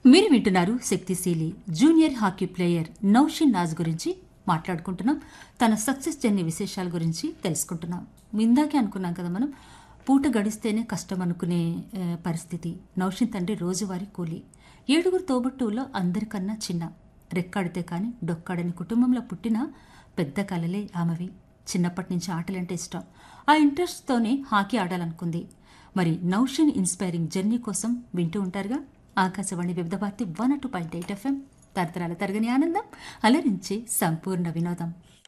మీరు వింటున్నారు శక్తిశీలి junior hockey player Naushin Naaz గురించి మాట్లాడుకుంటున్నాం తన సక్సెస్ జర్నీ విశేషాల గురించి తెలుసుకుంటున్నాం ఇందాకే అనుకున్నాం కదా మనం పూట గడిస్తేనే కష్టం అనుకునే ఆ, పరిస్థితి నౌషిన్ తండ్రి రోజువారీ కూలి ఏడుగురు తోబుట్టువులో అందరికన్నా చిన్న రెక్కాడితే కానీ డొక్కాడని కుటుంబంలో పుట్టిన పెద్ద కలలే ఆమెవి చిన్నప్పటి నుంచి ఆటలంటే ఇష్టం ఆ ఇంట్రెస్ట్తోనే హాకీ ఆడాలనుకుంది మరి నౌషిన్ ఇన్స్పైరింగ్ జర్నీ కోసం వింటూ ఉంటారుగా Akashvani Vividh Bharati one two point eight FM తరతరాల తరగని ఆనందం అలరించే సంపూర్ణ వినోదం